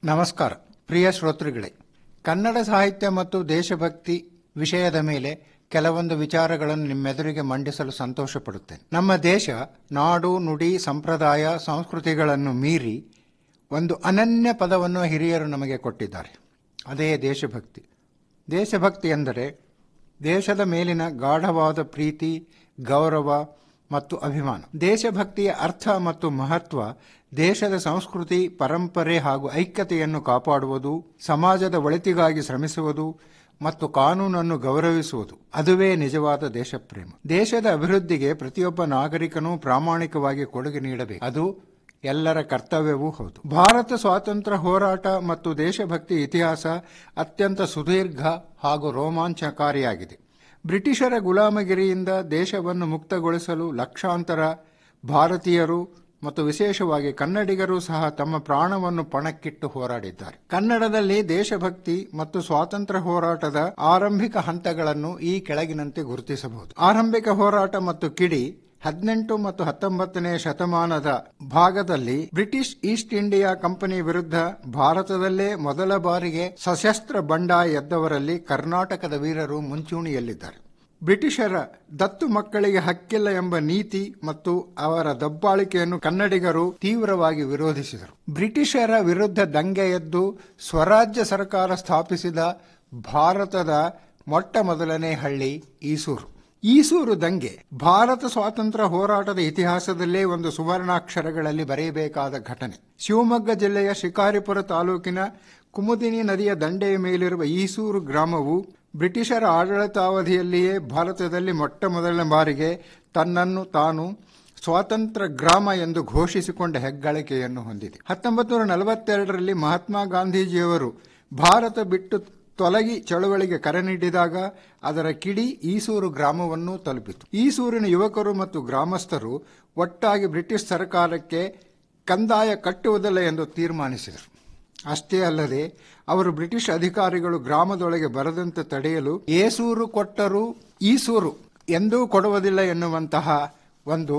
ನಮಸ್ಕಾರ ಪ್ರಿಯ ಶ್ರೋತೃಗಳೇ ಕನ್ನಡ ಸಾಹಿತ್ಯ ಮತ್ತು ದೇಶಭಕ್ತಿ ವಿಷಯದ ಮೇಲೆ ಕೆಲವೊಂದು ವಿಚಾರಗಳನ್ನು ನಿಮ್ಮೆದುರಿಗೆ ಮಂಡಿಸಲು ಸಂತೋಷ ಪಡುತ್ತೇನೆ ನಮ್ಮ ದೇಶ ನಾಡು ನುಡಿ ಸಂಪ್ರದಾಯ ಸಂಸ್ಕೃತಿಗಳನ್ನು ಮೀರಿ ಒಂದು ಅನನ್ಯ ಪದವನ್ನು ಹಿರಿಯರು ನಮಗೆ ಕೊಟ್ಟಿದ್ದಾರೆ ಅದೇ ದೇಶಭಕ್ತಿ ದೇಶಭಕ್ತಿ ಎಂದರೆ ದೇಶದ ಮೇಲಿನ ಗಾಢವಾದ ಪ್ರೀತಿ ಗೌರವ ಮತ್ತು ಅಭಿಮಾನ ದೇಶಭಕ್ತಿಯ ಅರ್ಥ ಮತ್ತು ಮಹತ್ವ ದೇಶದ ಸಂಸ್ಕೃತಿ ಪರಂಪರೆ ಹಾಗೂ ಐಕ್ಯತೆಯನ್ನು ಕಾಪಾಡುವುದು ಸಮಾಜದ ಒಳಿತಿಗಾಗಿ ಶ್ರಮಿಸುವುದು ಮತ್ತು ಕಾನೂನನ್ನು ಗೌರವಿಸುವುದು ಅದುವೇ ನಿಜವಾದ ದೇಶಪ್ರೇಮ ದೇಶದ ಅಭಿವೃದ್ಧಿಗೆ ಪ್ರತಿಯೊಬ್ಬ ನಾಗರಿಕನೂ ಪ್ರಾಮಾಣಿಕವಾಗಿ ಕೊಡುಗೆ ನೀಡಬೇಕು ಅದು ಎಲ್ಲರ ಕರ್ತವ್ಯವೂ ಹೌದು ಭಾರತ ಸ್ವಾತಂತ್ರ್ಯ ಹೋರಾಟ ಮತ್ತು ದೇಶಭಕ್ತಿ ಇತಿಹಾಸ ಅತ್ಯಂತ ಸುದೀರ್ಘ ಹಾಗೂ ರೋಮಾಂಚಕಾರಿಯಾಗಿದೆ ಬ್ರಿಟಿಷರ ಗುಲಾಮಗಿರಿಯಿಂದ ದೇಶವನ್ನು ಮುಕ್ತಗೊಳಿಸಲು ಲಕ್ಷಾಂತರ ಭಾರತೀಯರು ಮತ್ತು ವಿಶೇಷವಾಗಿ ಕನ್ನಡಿಗರು ಸಹ ತಮ್ಮ ಪ್ರಾಣವನ್ನು ಪಣಕ್ಕಿಟ್ಟು ಹೋರಾಡಿದ್ದಾರೆ ಕನ್ನಡದಲ್ಲಿ ದೇಶಭಕ್ತಿ ಮತ್ತು ಸ್ವಾತಂತ್ರ್ಯ ಹೋರಾಟದ ಆರಂಭಿಕ ಹಂತಗಳನ್ನು ಈ ಕೆಳಗಿನಂತೆ ಗುರುತಿಸಬಹುದು ಆರಂಭಿಕ ಹೋರಾಟ ಮತ್ತು ಕಿಡಿ ಹದಿನೆಂಟು ಮತ್ತು ಹತ್ತೊಂಬತ್ತನೇ ಶತಮಾನದ ಭಾಗದಲ್ಲಿ ಬ್ರಿಟಿಷ್ ಈಸ್ಟ್ ಇಂಡಿಯಾ ಕಂಪನಿ ವಿರುದ್ಧ ಭಾರತದಲ್ಲೇ ಮೊದಲ ಬಾರಿಗೆ ಸಶಸ್ತ್ರ ಬಂಡಾಯ ಎದ್ದವರಲ್ಲಿ ಕರ್ನಾಟಕದ ವೀರರು ಮುಂಚೂಣಿಯಲ್ಲಿದ್ದಾರೆ ಬ್ರಿಟಿಷರ ದತ್ತು ಮಕ್ಕಳಿಗೆ ಹಕ್ಕಿಲ್ಲ ಎಂಬ ನೀತಿ ಮತ್ತು ಅವರ ದಬ್ಬಾಳಿಕೆಯನ್ನು ಕನ್ನಡಿಗರು ತೀವ್ರವಾಗಿ ವಿರೋಧಿಸಿದರು ಬ್ರಿಟಿಷರ ವಿರುದ್ಧ ದಂಗೆ ಎದ್ದು ಸ್ವರಾಜ್ಯ ಸರ್ಕಾರ ಸ್ಥಾಪಿಸಿದ ಭಾರತದ ಮೊಟ್ಟ ಮೊದಲನೇ ಹಳ್ಳಿ ಈಸೂರು ಈಸೂರು ದಂಗೆ ಭಾರತ ಸ್ವಾತಂತ್ರ್ಯ ಹೋರಾಟದ ಇತಿಹಾಸದಲ್ಲೇ ಒಂದು ಸುವರ್ಣಾಕ್ಷರಗಳಲ್ಲಿ ಬರೆಯಬೇಕಾದ ಘಟನೆ ಶಿವಮೊಗ್ಗ ಜಿಲ್ಲೆಯ ಶಿಕಾರಿಪುರ ತಾಲೂಕಿನ ಕುಮುದಿನಿ ನದಿಯ ದಂಡೆಯ ಮೇಲಿರುವ ಈಸೂರು ಗ್ರಾಮವು ಬ್ರಿಟಿಷರ ಆಡಳಿತಾವಧಿಯಲ್ಲಿಯೇ ಭಾರತದಲ್ಲಿ ಮೊಟ್ಟ ಮೊದಲನೇ ಬಾರಿಗೆ ತನ್ನನ್ನು ತಾನು ಸ್ವಾತಂತ್ರ್ಯ ಗ್ರಾಮ ಎಂದು ಘೋಷಿಸಿಕೊಂಡ ಹೆಗ್ಗಳಿಕೆಯನ್ನು ಹೊಂದಿದೆ ಹತ್ತೊಂಬತ್ತು ನೂರ ನಲವತ್ತೆರಡರಲ್ಲಿ ಮಹಾತ್ಮ ಗಾಂಧೀಜಿಯವರು ಭಾರತ ಬಿಟ್ಟು ತೊಲಗಿ ಚಳವಳಿಗೆ ಕರೆ ನೀಡಿದಾಗ ಅದರ ಕಿಡಿ ಈಸೂರು ಗ್ರಾಮವನ್ನು ತಲುಪಿತು ಈಸೂರಿನ ಯುವಕರು ಮತ್ತು ಗ್ರಾಮಸ್ಥರು ಒಟ್ಟಾಗಿ ಬ್ರಿಟಿಷ್ ಸರ್ಕಾರಕ್ಕೆ ಕಂದಾಯ ಕಟ್ಟುವುದಿಲ್ಲ ಎಂದು ತೀರ್ಮಾನಿಸಿದರು ಅಷ್ಟೇ ಅಲ್ಲದೆ ಅವರು ಬ್ರಿಟಿಷ್ ಅಧಿಕಾರಿಗಳು ಗ್ರಾಮದೊಳಗೆ ಬರದಂತೆ ತಡೆಯಲು ಏಸೂರು ಕೊಟ್ಟರೂ ಈಸೂರು ಎಂದೂ ಕೊಡುವುದಿಲ್ಲ ಎನ್ನುವಂತಹ ಒಂದು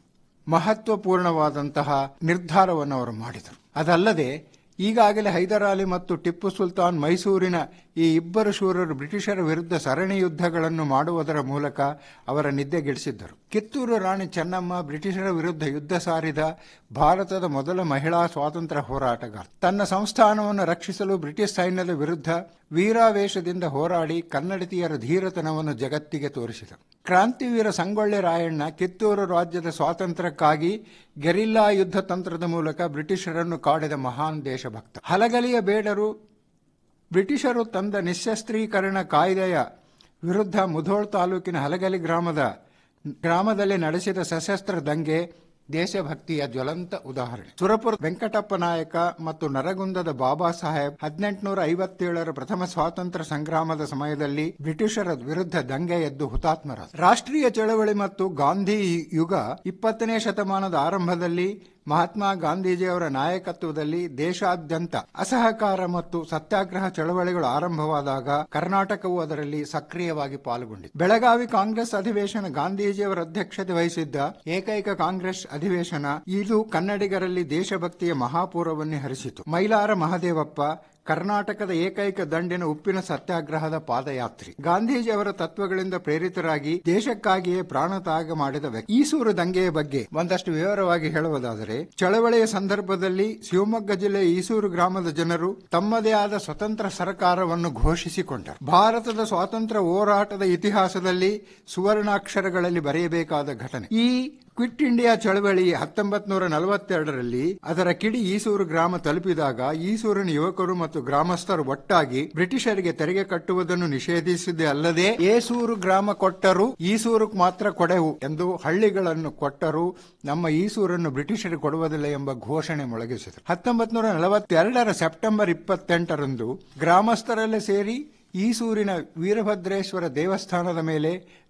ಮಹತ್ವಪೂರ್ಣವಾದಂತಹ ನಿರ್ಧಾರವನ್ನು ಅವರು ಮಾಡಿದರು ಅದಲ್ಲದೆ ಈಗಾಗಲೇ ಹೈದರಾಲಿ ಮತ್ತು ಟಿಪ್ಪು ಸುಲ್ತಾನ್ ಮೈಸೂರಿನ ಈ ಇಬ್ಬರು ಶೂರರು ಬ್ರಿಟಿಷರ ವಿರುದ್ಧ ಸರಣಿ ಯುದ್ಧಗಳನ್ನು ಮಾಡುವುದರ ಮೂಲಕ ಅವರ ನಿದ್ದೆಗೆಡಿಸಿದ್ದರು ಕಿತ್ತೂರು ರಾಣಿ ಚೆನ್ನಮ್ಮ ಬ್ರಿಟಿಷರ ವಿರುದ್ಧ ಯುದ್ಧ ಸಾರಿದ ಭಾರತದ ಮೊದಲ ಮಹಿಳಾ ಸ್ವಾತಂತ್ರ್ಯ ಹೋರಾಟಗಾರ ತನ್ನ ಸಂಸ್ಥಾನವನ್ನು ರಕ್ಷಿಸಲು ಬ್ರಿಟಿಷ್ ಸೈನ್ಯದ ವಿರುದ್ಧ ವೀರಾವೇಶದಿಂದ ಹೋರಾಡಿ ಕನ್ನಡತಿಯರ ಧೀರತನವನ್ನು ಜಗತ್ತಿಗೆ ತೋರಿಸಿದರು ಕ್ರಾಂತಿವೀರ ಸಂಗೊಳ್ಳಿ ರಾಯಣ್ಣ ಕಿತ್ತೂರು ರಾಜ್ಯದ ಸ್ವಾತಂತ್ರ್ಯಕ್ಕಾಗಿ ಗೆರಿಲ್ಲಾ ಯುದ್ಧ ತಂತ್ರದ ಮೂಲಕ ಬ್ರಿಟಿಷರನ್ನು ಕಾಡಿದ ಮಹಾನ್ ದೇಶಭಕ್ತ ಹಲಗಲಿಯ ಬೇಡರು ಬ್ರಿಟಿಷರು ತಂದ ನಿಶಸ್ತ್ರೀಕರಣ ಕಾಯ್ದೆಯ ವಿರುದ್ಧ ಮುಧೋಳ್ ತಾಲೂಕಿನ ಹಲಗಲಿ ಗ್ರಾಮದ ಗ್ರಾಮದಲ್ಲಿ ನಡೆಸಿದ ಸಶಸ್ತ್ರ ದಂಗೆ ದೇಶಭಕ್ತಿಯ ಜ್ವಲಂತ ಉದಾಹರಣೆ ಸುರಪುರ ವೆಂಕಟಪ್ಪ ನಾಯಕ ಮತ್ತು ನರಗುಂದದ ಬಾಬಾ ಸಾಹೇಬ್ ಹದಿನೆಂಟುನೂರ ಐವತ್ತೇಳರ ಪ್ರಥಮ ಸ್ವಾತಂತ್ರ್ಯ ಸಂಗ್ರಾಮದ ಸಮಯದಲ್ಲಿ ಬ್ರಿಟಿಷರ ವಿರುದ್ಧ ದಂಗೆ ಎದ್ದು ಹುತಾತ್ಮರಾದ ರಾಷ್ಟ್ರೀಯ ಚಳವಳಿ ಮತ್ತು ಗಾಂಧಿ ಯುಗ ಇಪ್ಪತ್ತನೇ ಶತಮಾನದ ಆರಂಭದಲ್ಲಿ ಮಹಾತ್ಮ ಗಾಂಧೀಜಿಯವರ ನಾಯಕತ್ವದಲ್ಲಿ ದೇಶಾದ್ಯಂತ ಅಸಹಕಾರ ಮತ್ತು ಸತ್ಯಾಗ್ರಹ ಚಳವಳಿಗಳು ಆರಂಭವಾದಾಗ ಕರ್ನಾಟಕವು ಅದರಲ್ಲಿ ಸಕ್ರಿಯವಾಗಿ ಪಾಲ್ಗೊಂಡಿತು ಬೆಳಗಾವಿ ಕಾಂಗ್ರೆಸ್ ಅಧಿವೇಶನ ಗಾಂಧೀಜಿಯವರ ಅಧ್ಯಕ್ಷತೆ ವಹಿಸಿದ್ದ ಏಕೈಕ ಕಾಂಗ್ರೆಸ್ ಅಧಿವೇಶನ ಇದು ಕನ್ನಡಿಗರಲ್ಲಿ ದೇಶಭಕ್ತಿಯ ಮಹಾಪೂರವನ್ನೇ ಹರಿಸಿತು ಮೈಲಾರ ಮಹದೇವಪ್ಪ ಕರ್ನಾಟಕದ ಏಕೈಕ ದಂಡಿನ ಉಪ್ಪಿನ ಸತ್ಯಾಗ್ರಹದ ಪಾದಯಾತ್ರಿ ಗಾಂಧೀಜಿ ಅವರ ತತ್ವಗಳಿಂದ ಪ್ರೇರಿತರಾಗಿ ದೇಶಕ್ಕಾಗಿಯೇ ಪ್ರಾಣತ್ಯಾಗ ಮಾಡಿದ ವ್ಯಕ್ತಿ ಈಸೂರು ದಂಗೆಯ ಬಗ್ಗೆ ಒಂದಷ್ಟು ವಿವರವಾಗಿ ಹೇಳುವುದಾದರೆ ಚಳವಳಿಯ ಸಂದರ್ಭದಲ್ಲಿ ಶಿವಮೊಗ್ಗ ಜಿಲ್ಲೆಯ ಈಸೂರು ಗ್ರಾಮದ ಜನರು ತಮ್ಮದೇ ಆದ ಸ್ವತಂತ್ರ ಸರ್ಕಾರವನ್ನು ಘೋಷಿಸಿಕೊಂಡರು ಭಾರತದ ಸ್ವಾತಂತ್ರ್ಯ ಹೋರಾಟದ ಇತಿಹಾಸದಲ್ಲಿ ಸುವರ್ಣಾಕ್ಷರಗಳಲ್ಲಿ ಬರೆಯಬೇಕಾದ ಘಟನೆ ಈ ಕ್ವಿಟ್ ಇಂಡಿಯಾ ಚಳವಳಿ ಹತ್ತೊಂಬತ್ ನೂರ ನಲವತ್ತೆರಡರಲ್ಲಿ ಅದರ ಕಿಡಿ ಈಸೂರು ಗ್ರಾಮ ತಲುಪಿದಾಗ ಈಸೂರಿನ ಯುವಕರು ಮತ್ತು ಗ್ರಾಮಸ್ಥರು ಒಟ್ಟಾಗಿ ಬ್ರಿಟಿಷರಿಗೆ ತೆರಿಗೆ ಕಟ್ಟುವುದನ್ನು ನಿಷೇಧಿಸಿದೆ ಅಲ್ಲದೆ ಏಸೂರು ಗ್ರಾಮ ಕೊಟ್ಟರು ಈಸೂರು ಮಾತ್ರ ಕೊಡೆವು ಎಂದು ಹಳ್ಳಿಗಳನ್ನು ಕೊಟ್ಟರು ನಮ್ಮ ಈಸೂರನ್ನು ಬ್ರಿಟಿಷರಿಗೆ ಕೊಡುವುದಿಲ್ಲ ಎಂಬ ಘೋಷಣೆ ಮೊಳಗಿಸಿದರು ಹತ್ತೊಂಬತ್ ನೂರ ನಲವತ್ತೆರಡರ ಸೆಪ್ಟೆಂಬರ್ ಇಪ್ಪತ್ತೆಂಟರಂದು ಗ್ರಾಮಸ್ಥರೆಲ್ಲ ಸೇರಿ ಈಸೂರಿನ ವೀರಭದ್ರೇಶ್ವರ ದೇವಸ್ಥಾನದ ಮೇಲೆ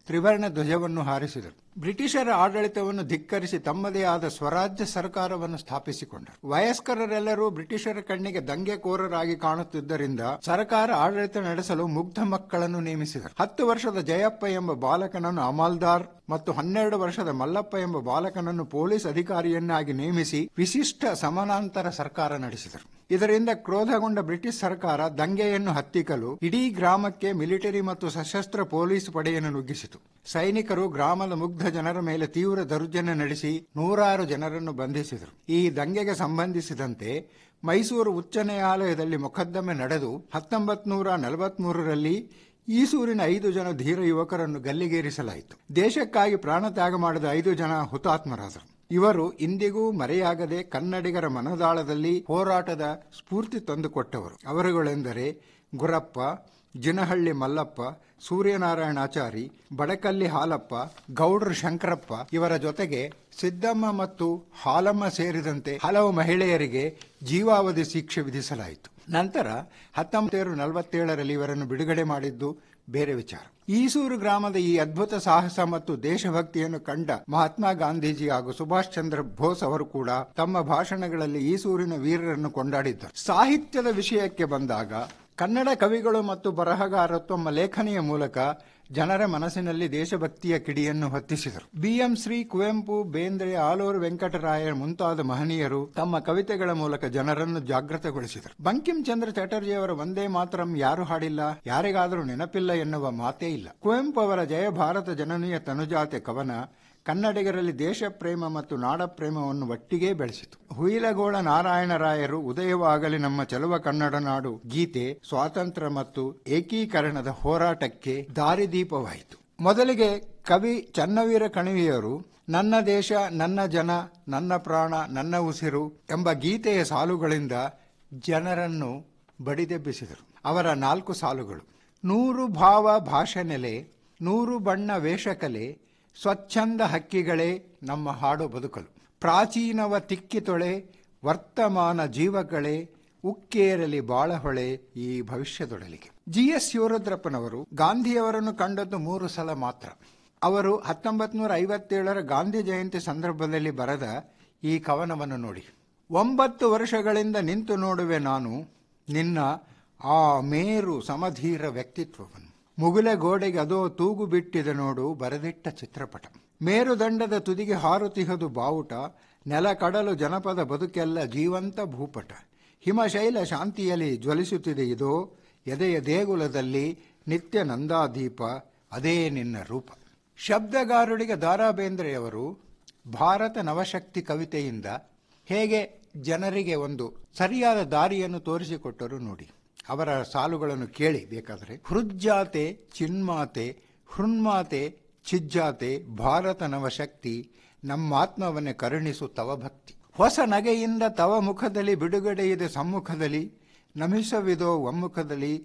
ತ್ರಿವರ್ಣ ಧ್ವಜವನ್ನು ಹಾರಿಸಿದರು ಬ್ರಿಟಿಷರ ಆಡಳಿತವನ್ನು ಧಿಕ್ಕರಿಸಿ ತಮ್ಮದೇ ಆದ ಸ್ವರಾಜ್ಯ ಸರ್ಕಾರವನ್ನು ಸ್ಥಾಪಿಸಿಕೊಂಡರು ವಯಸ್ಕರೆಲ್ಲರೂ ಬ್ರಿಟಿಷರ ಕಣ್ಣಿಗೆ ದಂಗೆಕೋರರಾಗಿ ಕಾಣುತ್ತಿದ್ದರಿಂದ ಸರ್ಕಾರ ಆಡಳಿತ ನಡೆಸಲು ಮುಗ್ಧ ಮಕ್ಕಳನ್ನು ನೇಮಿಸಿದರು ಹತ್ತು ವರ್ಷದ ಜಯಪ್ಪ ಎಂಬ ಬಾಲಕನನ್ನು ಅಮಲ್ದಾರ್ ಮತ್ತು ಹನ್ನೆರಡು ವರ್ಷದ ಮಲ್ಲಪ್ಪ ಎಂಬ ಬಾಲಕನನ್ನು ಪೊಲೀಸ್ ಅಧಿಕಾರಿಯನ್ನಾಗಿ ನೇಮಿಸಿ ವಿಶಿಷ್ಟ ಸಮಾನಾಂತರ ಸರ್ಕಾರ ನಡೆಸಿದರು ಇದರಿಂದ ಕ್ರೋಧಗೊಂಡ ಬ್ರಿಟಿಷ್ ಸರ್ಕಾರ ದಂಗೆಯನ್ನು ಹತ್ತಿಕ್ಕಲು ಇಡೀ ಗ್ರಾಮಕ್ಕೆ ಮಿಲಿಟರಿ ಮತ್ತು ಸಶಸ್ತ್ರ ಪೊಲೀಸ್ ಪಡೆಯನ್ನು ನುಗ್ಗಿಸಿತು ಸೈನಿಕರು ಗ್ರಾಮದ ಮುಗ್ಧ ಜನರ ಮೇಲೆ ತೀವ್ರ ದೌರ್ಜನ್ಯ ನಡೆಸಿ ನೂರಾರು ಜನರನ್ನು ಬಂಧಿಸಿದರು ಈ ದಂಗೆಗೆ ಸಂಬಂಧಿಸಿದಂತೆ ಮೈಸೂರು ಉಚ್ಚ ನ್ಯಾಯಾಲಯದಲ್ಲಿ ಮೊಕದ್ದಮೆ ನಡೆದು ಹತ್ತೊಂಬತ್ ನೂರ ನಲವತ್ಮೂರರಲ್ಲಿ ಈಸೂರಿನ ಐದು ಜನ ಧೀರ ಯುವಕರನ್ನು ಗಲ್ಲಿಗೇರಿಸಲಾಯಿತು ದೇಶಕ್ಕಾಗಿ ಪ್ರಾಣ ತ್ಯಾಗ ಮಾಡಿದ ಐದು ಜನ ಹುತಾತ್ಮರಾದರು ಇವರು ಇಂದಿಗೂ ಮರೆಯಾಗದೆ ಕನ್ನಡಿಗರ ಮನದಾಳದಲ್ಲಿ ಹೋರಾಟದ ಸ್ಫೂರ್ತಿ ತಂದುಕೊಟ್ಟವರು ಅವರುಗಳೆಂದರೆ ಗುರಪ್ಪ ಜಿನಹಳ್ಳಿ ಮಲ್ಲಪ್ಪ ಸೂರ್ಯನಾರಾಯಣಾಚಾರಿ ಬಡಕಲ್ಲಿ ಹಾಲಪ್ಪ ಗೌಡ್ರ ಶಂಕರಪ್ಪ ಇವರ ಜೊತೆಗೆ ಸಿದ್ದಮ್ಮ ಮತ್ತು ಹಾಲಮ್ಮ ಸೇರಿದಂತೆ ಹಲವು ಮಹಿಳೆಯರಿಗೆ ಜೀವಾವಧಿ ಶಿಕ್ಷೆ ವಿಧಿಸಲಾಯಿತು ನಂತರ ಹತ್ತೊಂಬತ್ತು ನಲವತ್ತೇಳರಲ್ಲಿ ಇವರನ್ನು ಬಿಡುಗಡೆ ಮಾಡಿದ್ದು ಬೇರೆ ವಿಚಾರ ಈಸೂರು ಗ್ರಾಮದ ಈ ಅದ್ಭುತ ಸಾಹಸ ಮತ್ತು ದೇಶಭಕ್ತಿಯನ್ನು ಕಂಡ ಮಹಾತ್ಮ ಗಾಂಧೀಜಿ ಹಾಗೂ ಸುಭಾಷ್ ಚಂದ್ರ ಬೋಸ್ ಅವರು ಕೂಡ ತಮ್ಮ ಭಾಷಣಗಳಲ್ಲಿ ಈಸೂರಿನ ವೀರರನ್ನು ಕೊಂಡಾಡಿದ್ದರು ಸಾಹಿತ್ಯದ ವಿಷಯಕ್ಕೆ ಬಂದಾಗ ಕನ್ನಡ ಕವಿಗಳು ಮತ್ತು ಬರಹಗಾರರು ತಮ್ಮ ಲೇಖನಿಯ ಮೂಲಕ ಜನರ ಮನಸ್ಸಿನಲ್ಲಿ ದೇಶಭಕ್ತಿಯ ಕಿಡಿಯನ್ನು ಹೊತ್ತಿಸಿದರು ಬಿಎಂ ಶ್ರೀ ಕುವೆಂಪು ಬೇಂದ್ರೆ ಆಲೂರು ವೆಂಕಟರಾಯ ಮುಂತಾದ ಮಹನೀಯರು ತಮ್ಮ ಕವಿತೆಗಳ ಮೂಲಕ ಜನರನ್ನು ಜಾಗೃತಗೊಳಿಸಿದರು ಬಂಕಿಂ ಚಂದ್ರ ಚಟರ್ಜಿಯವರ ಒಂದೇ ಮಾತರಂ ಯಾರು ಹಾಡಿಲ್ಲ ಯಾರಿಗಾದರೂ ನೆನಪಿಲ್ಲ ಎನ್ನುವ ಮಾತೇ ಇಲ್ಲ ಕುವೆಂಪು ಅವರ ಜಯ ಭಾರತ ಜನನೀಯ ತನುಜಾತೆ ಕವನ ಕನ್ನಡಿಗರಲ್ಲಿ ದೇಶ ಪ್ರೇಮ ಮತ್ತು ನಾಡ ಪ್ರೇಮವನ್ನು ಒಟ್ಟಿಗೇ ಬೆಳೆಸಿತು ಹುಯಿಲಗೋಳ ನಾರಾಯಣರಾಯರು ಉದಯವಾಗಲಿ ನಮ್ಮ ಚೆಲುವ ಕನ್ನಡ ನಾಡು ಗೀತೆ ಸ್ವಾತಂತ್ರ್ಯ ಮತ್ತು ಏಕೀಕರಣದ ಹೋರಾಟಕ್ಕೆ ದಾರಿದೀಪವಾಯಿತು ಮೊದಲಿಗೆ ಕವಿ ಚನ್ನವೀರ ಕಣಿವೆಯವರು ನನ್ನ ದೇಶ ನನ್ನ ಜನ ನನ್ನ ಪ್ರಾಣ ನನ್ನ ಉಸಿರು ಎಂಬ ಗೀತೆಯ ಸಾಲುಗಳಿಂದ ಜನರನ್ನು ಬಡಿದೆಬ್ಬಿಸಿದರು ಅವರ ನಾಲ್ಕು ಸಾಲುಗಳು ನೂರು ಭಾವ ಭಾಷೆ ನೆಲೆ ನೂರು ಬಣ್ಣ ವೇಷಕಲೆ ಸ್ವಚ್ಛಂದ ಹಕ್ಕಿಗಳೇ ನಮ್ಮ ಹಾಡು ಬದುಕಲು ಪ್ರಾಚೀನವ ತಿಕ್ಕಿತೊಳೆ ವರ್ತಮಾನ ಜೀವಗಳೇ ಉಕ್ಕೇರಲಿ ಬಾಳಹೊಳೆ ಈ ಭವಿಷ್ಯದೊಡಲಿಗೆ ಜಿ ಎಸ್ ಶಿವರುದ್ರಪ್ಪನವರು ಗಾಂಧಿಯವರನ್ನು ಕಂಡದ್ದು ಮೂರು ಸಲ ಮಾತ್ರ ಅವರು ಹತ್ತೊಂಬತ್ತು ನೂರ ಐವತ್ತೇಳರ ಗಾಂಧಿ ಜಯಂತಿ ಸಂದರ್ಭದಲ್ಲಿ ಬರೆದ ಈ ಕವನವನ್ನು ನೋಡಿ ಒಂಬತ್ತು ವರ್ಷಗಳಿಂದ ನಿಂತು ನೋಡುವೆ ನಾನು ನಿನ್ನ ಆ ಮೇರು ಸಮಧೀರ ವ್ಯಕ್ತಿತ್ವವನ್ನು ಮುಗುಲೆ ಗೋಡೆಗೆ ಅದೋ ತೂಗು ಬಿಟ್ಟಿದೆ ನೋಡು ಬರೆದಿಟ್ಟ ಚಿತ್ರಪಟ ಮೇರುದಂಡದ ತುದಿಗೆ ಹಾರುತಿಹದು ಬಾವುಟ ನೆಲ ಕಡಲು ಜನಪದ ಬದುಕೆಲ್ಲ ಜೀವಂತ ಭೂಪಟ ಹಿಮಶೈಲ ಶಾಂತಿಯಲ್ಲಿ ಜ್ವಲಿಸುತ್ತಿದೆ ಇದೋ ಎದೆಯ ದೇಗುಲದಲ್ಲಿ ನಿತ್ಯ ನಂದಾದೀಪ ಅದೇ ನಿನ್ನ ರೂಪ ಶಬ್ದಗಾರುಡಿಗೆ ದಾರಾ ಬೇಂದ್ರೆಯವರು ಭಾರತ ನವಶಕ್ತಿ ಕವಿತೆಯಿಂದ ಹೇಗೆ ಜನರಿಗೆ ಒಂದು ಸರಿಯಾದ ದಾರಿಯನ್ನು ತೋರಿಸಿಕೊಟ್ಟರು ನೋಡಿ ಅವರ ಸಾಲುಗಳನ್ನು ಕೇಳಿ ಬೇಕಾದರೆ ಹೃಜ್ಜಾತೆ ಚಿನ್ಮಾತೆ ಹೃನ್ಮಾತೆ ಚಿಜ್ಜಾತೆ ಭಾರತ ನವಶಕ್ತಿ ನಮ್ಮಾತ್ಮವನ್ನೇ ಕರುಣಿಸು ತವ ಭಕ್ತಿ ಹೊಸ ನಗೆಯಿಂದ ತವ ಮುಖದಲ್ಲಿ ಬಿಡುಗಡೆ ಇದೆ ಸಮ್ಮುಖದಲ್ಲಿ ನಮಿಸವಿದೋ ಒಮ್ಮುಖದಲ್ಲಿ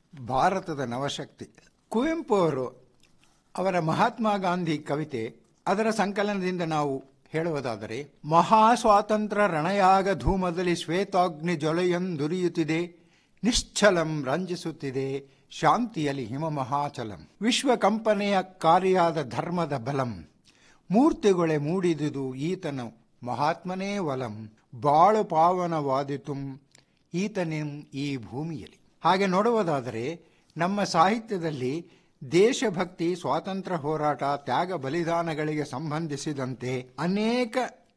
ಭಾರತದ ನವಶಕ್ತಿ ಕುವೆಂಪು ಅವರು ಅವರ ಮಹಾತ್ಮ ಗಾಂಧಿ ಕವಿತೆ ಅದರ ಸಂಕಲನದಿಂದ ನಾವು ಹೇಳುವುದಾದರೆ ಮಹಾ ಸ್ವಾತಂತ್ರ್ಯ ರಣಯಾಗ ಧೂಮದಲ್ಲಿ ಶ್ವೇತಾಗ್ನಿ ಜ್ವಲೆಯಂದುರಿಯುತ್ತಿದೆ ನಿಶ್ಚಲಂ ರಂಜಿಸುತ್ತಿದೆ ಶಾಂತಿಯಲ್ಲಿ ಹಿಮ ಮಹಾಚಲಂ ವಿಶ್ವ ಕಂಪನೆಯ ಕಾರ್ಯಾದ ಧರ್ಮದ ಬಲಂ ಮೂರ್ತಿಗೊಳೆ ಮೂಡಿದುದು ಈತನು ಮಹಾತ್ಮನೇ ವಲಂ ಬಾಳು ಪಾವನವಾದಿತುಂ ಈತನಿಂ ಈ ಭೂಮಿಯಲ್ಲಿ ಹಾಗೆ ನೋಡುವುದಾದರೆ ನಮ್ಮ ಸಾಹಿತ್ಯದಲ್ಲಿ ದೇಶಭಕ್ತಿ ಸ್ವಾತಂತ್ರ್ಯ ಹೋರಾಟ ತ್ಯಾಗ ಬಲಿದಾನಗಳಿಗೆ ಸಂಬಂಧಿಸಿದಂತೆ ಅನೇಕ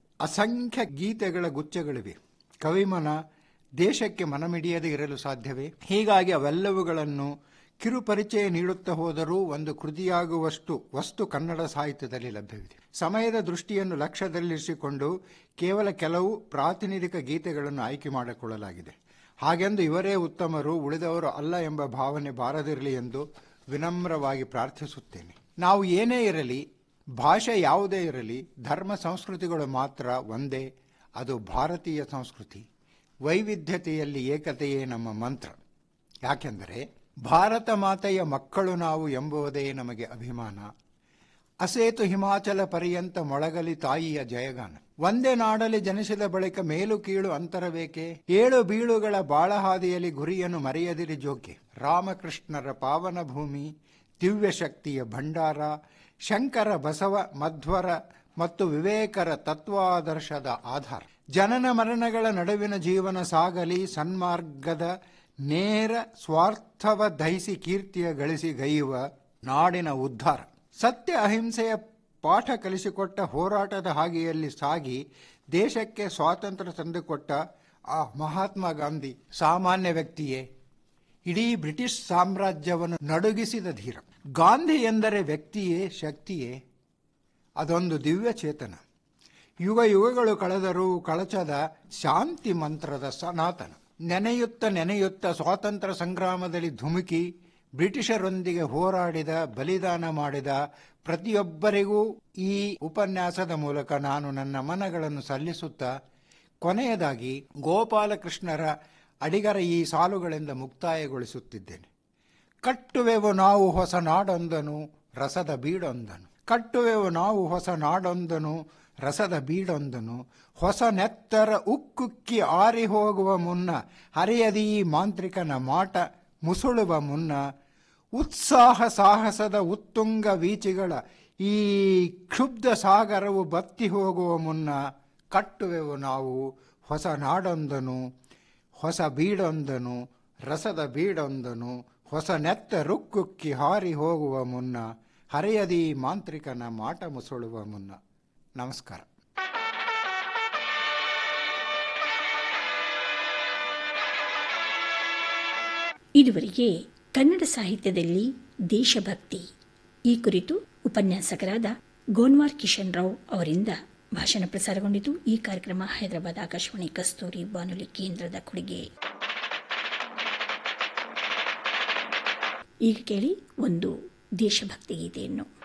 ಅಸಂಖ್ಯ ಗೀತೆಗಳ ಗುಚ್ಛಗಳಿವೆ ಕವಿಮನ ದೇಶಕ್ಕೆ ಮನಮಿಡಿಯದೆ ಇರಲು ಸಾಧ್ಯವೇ ಹೀಗಾಗಿ ಅವೆಲ್ಲವುಗಳನ್ನು ಕಿರುಪರಿಚಯ ನೀಡುತ್ತಾ ಹೋದರೂ ಒಂದು ಕೃತಿಯಾಗುವಷ್ಟು ವಸ್ತು ಕನ್ನಡ ಸಾಹಿತ್ಯದಲ್ಲಿ ಲಭ್ಯವಿದೆ ಸಮಯದ ದೃಷ್ಟಿಯನ್ನು ಲಕ್ಷ್ಯದಲ್ಲಿರಿಸಿಕೊಂಡು ಕೇವಲ ಕೆಲವು ಪ್ರಾತಿನಿಧಿಕ ಗೀತೆಗಳನ್ನು ಆಯ್ಕೆ ಮಾಡಿಕೊಳ್ಳಲಾಗಿದೆ ಹಾಗೆಂದು ಇವರೇ ಉತ್ತಮರು ಉಳಿದವರು ಅಲ್ಲ ಎಂಬ ಭಾವನೆ ಬಾರದಿರಲಿ ಎಂದು ವಿನಮ್ರವಾಗಿ ಪ್ರಾರ್ಥಿಸುತ್ತೇನೆ ನಾವು ಏನೇ ಇರಲಿ ಭಾಷೆ ಯಾವುದೇ ಇರಲಿ ಧರ್ಮ ಸಂಸ್ಕೃತಿಗಳು ಮಾತ್ರ ಒಂದೇ ಅದು ಭಾರತೀಯ ಸಂಸ್ಕೃತಿ ವೈವಿಧ್ಯತೆಯಲ್ಲಿ ಏಕತೆಯೇ ನಮ್ಮ ಮಂತ್ರ ಯಾಕೆಂದರೆ ಭಾರತ ಮಾತೆಯ ಮಕ್ಕಳು ನಾವು ಎಂಬುವುದೇ ನಮಗೆ ಅಭಿಮಾನ ಅಸೇತು ಹಿಮಾಚಲ ಪರ್ಯಂತ ಮೊಳಗಲಿ ತಾಯಿಯ ಜಯಗಾನ ಒಂದೇ ನಾಡಲಿ ಜನಿಸಿದ ಬಳಿಕ ಮೇಲು ಕೀಳು ಅಂತರಬೇಕೆ ಏಳು ಬೀಳುಗಳ ಬಾಳಹಾದಿಯಲ್ಲಿ ಗುರಿಯನ್ನು ಮರೆಯದಿರಿ ಜೋಕೆ ರಾಮಕೃಷ್ಣರ ಪಾವನ ಭೂಮಿ ದಿವ್ಯಶಕ್ತಿಯ ಭಂಡಾರ ಶಂಕರ ಬಸವ ಮಧ್ವರ ಮತ್ತು ವಿವೇಕರ ತತ್ವಾದರ್ಶದ ಆಧಾರ ಜನನ ಮರಣಗಳ ನಡುವಿನ ಜೀವನ ಸಾಗಲಿ ಸನ್ಮಾರ್ಗದ ನೇರ ಸ್ವಾರ್ಥವ ದಹಿಸಿ ಕೀರ್ತಿಯ ಗಳಿಸಿ ಗೈಯುವ ನಾಡಿನ ಉದ್ಧಾರ ಸತ್ಯ ಅಹಿಂಸೆಯ ಪಾಠ ಕಲಿಸಿಕೊಟ್ಟ ಹೋರಾಟದ ಹಾದಿಯಲ್ಲಿ ಸಾಗಿ ದೇಶಕ್ಕೆ ಸ್ವಾತಂತ್ರ್ಯ ತಂದುಕೊಟ್ಟ ಆ ಮಹಾತ್ಮ ಗಾಂಧಿ ಸಾಮಾನ್ಯ ವ್ಯಕ್ತಿಯೇ ಇಡೀ ಬ್ರಿಟಿಷ್ ಸಾಮ್ರಾಜ್ಯವನ್ನು ನಡುಗಿಸಿದ ಧೀರ ಗಾಂಧಿ ಎಂದರೆ ವ್ಯಕ್ತಿಯೇ ಶಕ್ತಿಯೇ ಅದೊಂದು ದಿವ್ಯ ಚೇತನ ಯುಗ ಯುಗಗಳು ಕಳೆದರೂ ಕಳಚದ ಶಾಂತಿ ಮಂತ್ರದ ಸನಾತನ ನೆನೆಯುತ್ತ ನೆನೆಯುತ್ತ ಸ್ವಾತಂತ್ರ್ಯ ಸಂಗ್ರಾಮದಲ್ಲಿ ಧುಮುಕಿ ಬ್ರಿಟಿಷರೊಂದಿಗೆ ಹೋರಾಡಿದ ಬಲಿದಾನ ಮಾಡಿದ ಪ್ರತಿಯೊಬ್ಬರಿಗೂ ಈ ಉಪನ್ಯಾಸದ ಮೂಲಕ ನಾನು ನನ್ನ ಮನಗಳನ್ನು ಸಲ್ಲಿಸುತ್ತಾ ಕೊನೆಯದಾಗಿ ಗೋಪಾಲಕೃಷ್ಣರ ಅಡಿಗರ ಈ ಸಾಲುಗಳಿಂದ ಮುಕ್ತಾಯಗೊಳಿಸುತ್ತಿದ್ದೇನೆ ಕಟ್ಟುವೆವು ನಾವು ಹೊಸ ನಾಡೊಂದನು ರಸದ ಬೀಡೊಂದನು ಕಟ್ಟುವೆವು ನಾವು ಹೊಸ ನಾಡೊಂದನು ರಸದ ಬೀಡೊಂದನು ಹೊಸ ನೆತ್ತರ ಉಕ್ಕುಕ್ಕಿ ಆರಿ ಹೋಗುವ ಮುನ್ನ ಹರಿಯದಿ ಮಾಂತ್ರಿಕನ ಮಾಟ ಮುಸುಳುವ ಮುನ್ನ ಉತ್ಸಾಹ ಸಾಹಸದ ಉತ್ತುಂಗ ವೀಚಿಗಳ ಈ ಕ್ಷುಬ್ಧ ಸಾಗರವು ಬತ್ತಿ ಹೋಗುವ ಮುನ್ನ ಕಟ್ಟುವೆವು ನಾವು ಹೊಸ ನಾಡೊಂದನು ಹೊಸ ಬೀಡೊಂದನು ರಸದ ಬೀಡೊಂದನು ಹೊಸ ನೆತ್ತ ರುಕ್ಕುಕ್ಕಿ ಹಾರಿ ಹೋಗುವ ಮುನ್ನ ಹರೆಯದಿ ಮಾಂತ್ರಿಕನ ಮಾಟ ಮುಸುಳುವ ಮುನ್ನ ನಮಸ್ಕಾರ ಇದುವರೆಗೆ ಕನ್ನಡ ಸಾಹಿತ್ಯದಲ್ಲಿ ದೇಶಭಕ್ತಿ ಈ ಕುರಿತು ಉಪನ್ಯಾಸಕರಾದ ಗೋನ್ವಾರ್ ಕಿಶನ್ ರಾವ್ ಅವರಿಂದ ಭಾಷಣ ಪ್ರಸಾರಗೊಂಡಿತು ಈ ಕಾರ್ಯಕ್ರಮ ಹೈದರಾಬಾದ್ ಆಕಾಶವಾಣಿ ಕಸ್ತೂರಿ ಬಾನುಲಿ ಕೇಂದ್ರದ ಕೊಡುಗೆ ಈಗ ಕೇಳಿ ಒಂದು ದೇಶಭಕ್ತಿ ಗೀತೆಯನ್ನು